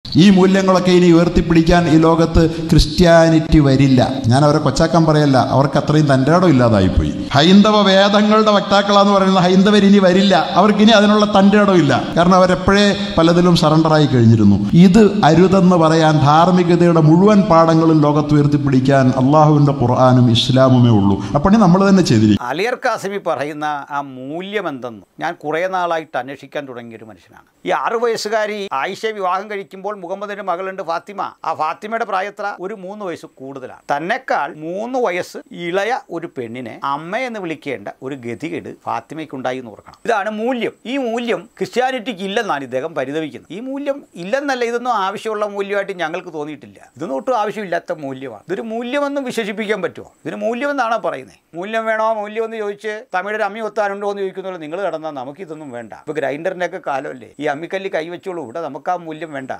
ഈ മൂല്യങ്ങളൊക്കെ ഇനി ഉയർത്തിപ്പിടിക്കാൻ ഈ ലോകത്ത് ക്രിസ്ത്യാനിറ്റി വരില്ല ഞാൻ അവരെ കൊച്ചാക്കാൻ പറയല്ല അവർക്ക് അത്രയും തൻ്റെ ഇടം ഇല്ലാതായിപ്പോയി ഹൈന്ദവ വേദങ്ങളുടെ വക്താക്കളാന്ന് പറയുന്ന ഹൈന്ദവർ ഇനി വരില്ല അവർക്ക് ഇനി അതിനുള്ള തൻ്റെ ഇടം ഇല്ല കാരണം അവരെപ്പോഴേ പലതിലും സറണ്ടറായി കഴിഞ്ഞിരുന്നു ഇത് അരുതെന്ന് പറയാൻ ധാർമ്മികതയുടെ മുഴുവൻ പാഠങ്ങളും ലോകത്ത് ഉയർത്തിപ്പിടിക്കാൻ അള്ളാഹുവിൻ്റെ ഖുർആാനും ഇസ്ലാമുമേ ഉള്ളൂ അപ്പണി നമ്മൾ തന്നെ ചെയ്തിരിക്കും അലിയർ കാസിമി പറയുന്ന ആ മൂല്യം എന്തെന്ന് ഞാൻ കുറേ നാളായിട്ട് അന്വേഷിക്കാൻ തുടങ്ങിയൊരു മനുഷ്യനാണ് ഈ ആറു വയസ്സുകാരി ആയിഷയെ വിവാഹം കഴിക്കുമ്പോൾ മുഹമ്മദിന്റെ മകളുണ്ട് ഫാത്തിമ ആ ഫാത്തിമയുടെ പ്രായത്ര ഒരു മൂന്ന് വയസ്സ് കൂടുതലാണ് തന്നെക്കാൾ മൂന്ന് വയസ്സ് ഇളയ ഒരു പെണ്ണിനെ അമ്മ എന്ന് വിളിക്കേണ്ട ഒരു ഗതികേട് ഫാത്തിമയ്ക്കുണ്ടായി എന്ന് ഓർക്കണം ഇതാണ് മൂല്യം ഈ മൂല്യം ക്രിസ്ത്യാനിറ്റിക്ക് ഇല്ലെന്നാണ് ഇദ്ദേഹം പരിതപിക്കുന്നത് ഈ മൂല്യം ഇല്ലെന്നല്ല ഇതൊന്നും ആവശ്യമുള്ള മൂല്യമായിട്ട് ഞങ്ങൾക്ക് തോന്നിയിട്ടില്ല ഇതൊന്നും ഒട്ടും ആവശ്യമില്ലാത്ത മൂല്യമാണ് ഇതൊരു മൂല്യമെന്നും വിശേഷിപ്പിക്കാൻ പറ്റുമോ ഇതിന് മൂല്യമെന്നാണോ പറയുന്നത് മൂല്യം വേണോ മൂല്യം എന്ന് ചോദിച്ച് തമിഴൊരു അമ്മി ഒത്താനുണ്ടോ എന്ന് ചോദിക്കുന്നുള്ളൂ നിങ്ങൾ കിടന്നാൽ നമുക്കിതൊന്നും വേണ്ട ഇപ്പോൾ ഗ്രൈൻഡറിൻ്റെ ഒക്കെ കാലമല്ലേ ഈ അമ്മിക്കല്ല് കൈവച്ചോളൂ ഇവിടെ നമുക്ക് ആ മൂല്യം വേണ്ട